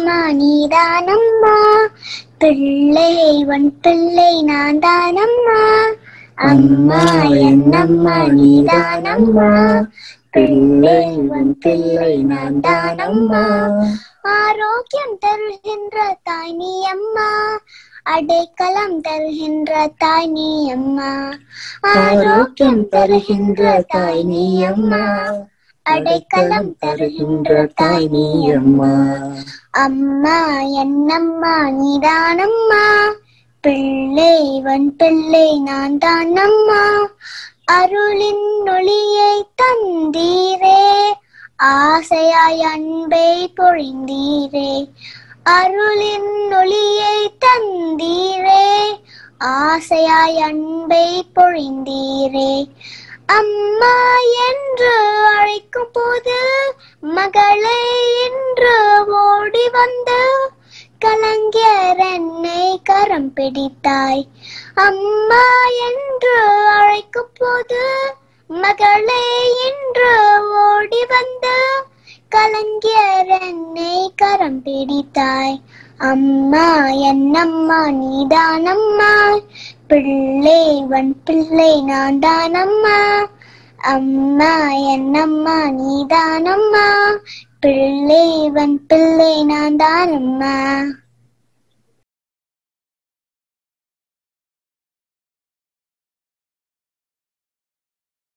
என்னம்மா நீதானம்மா பிள்ளை உன் பிள்ளை நான் தானம்மா அம்மா என்னம்மா நீதானம்மா பிள்ளை உன் பிள்ளை நான் தானம்மா ஆரோக்கியம் தருகின்ற தாய் நீ அம்மா அடைக்கலம் தருகின்ற தாய் நீ அம்மா ஆரோக்கியம் தருகின்ற தாய் நீ அம்மா அடைக்கலம் தருகின்ற தாய் நீ அம்மா அம்மா என்னம்மா நீதானம்மா பிள்ளை வன் பிள்ளை நான் தானம்மா அருளின் ஒளியை தந்தீரே ஆசையாய் அன்பை பொழிந்தீரே அருளின் ஒளியை தந்தீரே ஆசையாய் அன்பை பொழிந்தீரே அம்மா என்று அழைக்கும் போது மகளை என்று ஓடி வந்து கலங்கியர் என்னை கரம் பிடித்தாய் அம்மா என்று அழைக்கும் போது மகளே என்று ஓடி வந்து கலங்கியர் என்னை கரம் பிடித்தாய் அம்மா என்னம்மா நீதானம்மா பிள்ளை வன் பிள்ளை நான் தானம்மா அம்மா என்னம்மா நீதானம்மா பிள்ளை வன் பிள்ளை நான் தானம்மா